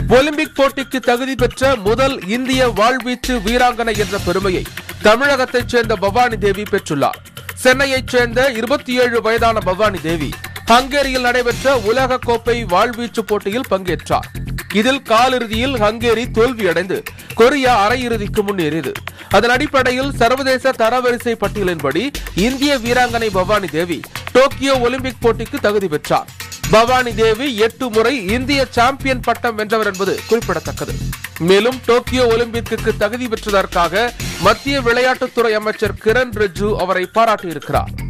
Olympic போட்டிக்கு தகுதி பெற்ற முதல் இந்திய வாழ்வீச்சு வீராங்கனை என்ற பெருமையை தமிழகத்தைச் சேர்ந்த பவானி தேவி பெற்றுள்ளார் சென்னையைச் சேர்ந்த இருபத்தி ஏழு வயதான பவானி தேவி ஹங்கேரியில் நடைபெற்ற உலக கோப்பை வாழ்வீச்சு போட்டியில் பங்கேற்றார் இதில் காலிறுதியில் ஹங்கேரி தோல்வியடைந்து கொரியா அரையிறுதிக்கு முன்னேறியது அதன் அடிப்படையில் சர்வதேச தரவரிசை பட்டியலின்படி இந்திய வீராங்கனை பவானி தேவி டோக்கியோ ஒலிம்பிக் போட்டிக்கு தகுதி பெற்றார் பவானி தேவி எட்டு முறை இந்திய சாம்பியன் பட்டம் வென்றவர் என்பது குறிப்பிடத்தக்கது மேலும் டோக்கியோ ஒலிம்பிக்கு தகுதி பெற்றதற்காக மத்திய விளையாட்டுத்துறை அமைச்சர் கிரண் ரிஜிஜு அவரை பாராட்டியிருக்கிறார்